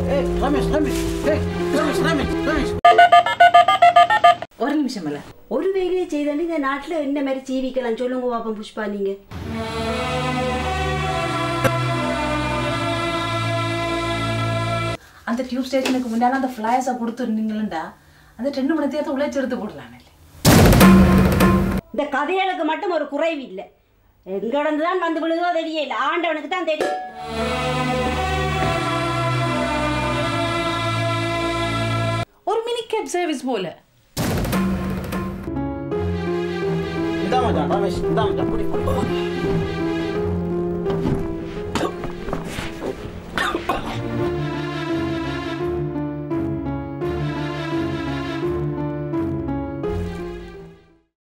ஏய் ரமேஷ் ரமேஷ் ஏய் ரமேஷ் ரமேஷ் ரமேஷ் ஒரு நிமிஷம் இல்ல ஒரு வேலையை செய்தாலும் இந்த நாட்டில் என்ன மாதிரி ஜீவிக்கலாம் சொல்லுங்க பாப்போம் புஷ்பா நீங்க அந்த டியூப் ஸ்டேஷனுக்கு முன்னால அந்த ஃபிளையர்ஸை கொடுத்துருந்தீங்களா அந்த ரெண்டு மணி தேர்த்து உழைச்சி எடுத்து போடலாம் இந்த கதைகளுக்கு மட்டும் ஒரு குறைவு இல்லை எங்கிடந்து தான் வந்து விழுதோ தெரியல ஆண்டவனுக்கு தான் தெரியும் ஒரு மினி கேப் சர்வீஸ் போல இந்தா மச்சான் ரமேஷ் இந்தா மச்சான் குடி குடி குடி